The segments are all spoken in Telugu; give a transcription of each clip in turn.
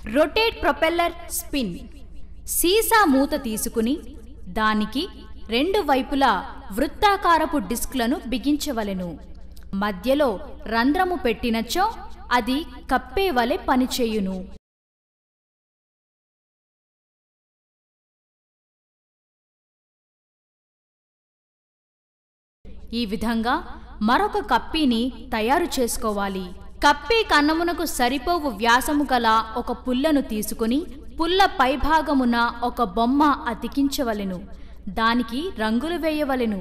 రొటేట్ ప్రొపెల్లర్ స్పిన్ సీసా మూత తీసుకుని దానికి రెండు వైపులా వృత్తాకారపు డిస్క్లను బిగించవలెను మధ్యలో రంధ్రము పెట్టినచో అది కప్పే వలె పనిచేయును ఈ విధంగా మరొక కప్పీని తయారు చేసుకోవాలి కప్పీ కన్నమునకు సరిపోవు వ్యాసము గల ఒక పుల్లను తీసుకుని పుల్ల పైభాగమున ఒక బొమ్మ అతికించవలెను దానికి రంగులు వేయవలెను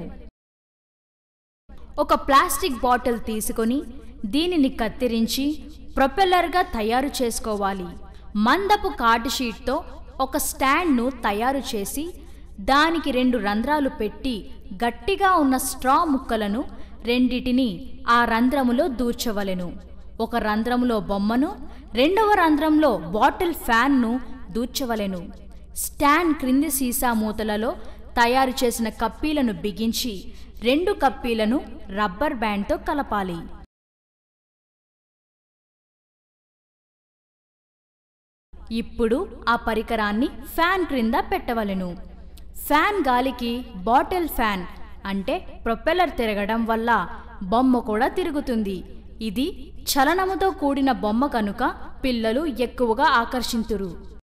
ఒక ప్లాస్టిక్ బాటిల్ తీసుకొని దీనిని కత్తిరించి ప్రొపెల్లర్గా తయారు చేసుకోవాలి మందపు కార్డు షీట్తో ఒక స్టాండ్ను తయారు చేసి దానికి రెండు రంధ్రాలు పెట్టి గట్టిగా ఉన్న స్ట్రా ముక్కలను రెండిటిని ఆ రంధ్రములో దూర్చవలెను ఒక రంధ్రములో బొమ్మను రెండవ రంధ్రంలో బాటిల్ ఫ్యాన్ను దూర్చవలెను స్టాండ్ క్రింది సీసా మూతలలో తయారు చేసిన కప్పీలను బిగించి రెండు కప్పీలను రబ్బర్ బ్యాండ్తో కలపాలి ఇప్పుడు ఆ పరికరాన్ని ఫ్యాన్ క్రింద పెట్టవలెను ఫ్యాన్ గాలికి బాటిల్ ఫ్యాన్ అంటే ప్రొపెల్లర్ తిరగడం వల్ల బొమ్మ కూడా తిరుగుతుంది ఇది చలనముతో కూడిన బొమ్మ కనుక పిల్లలు ఎక్కువగా ఆకర్షింతురు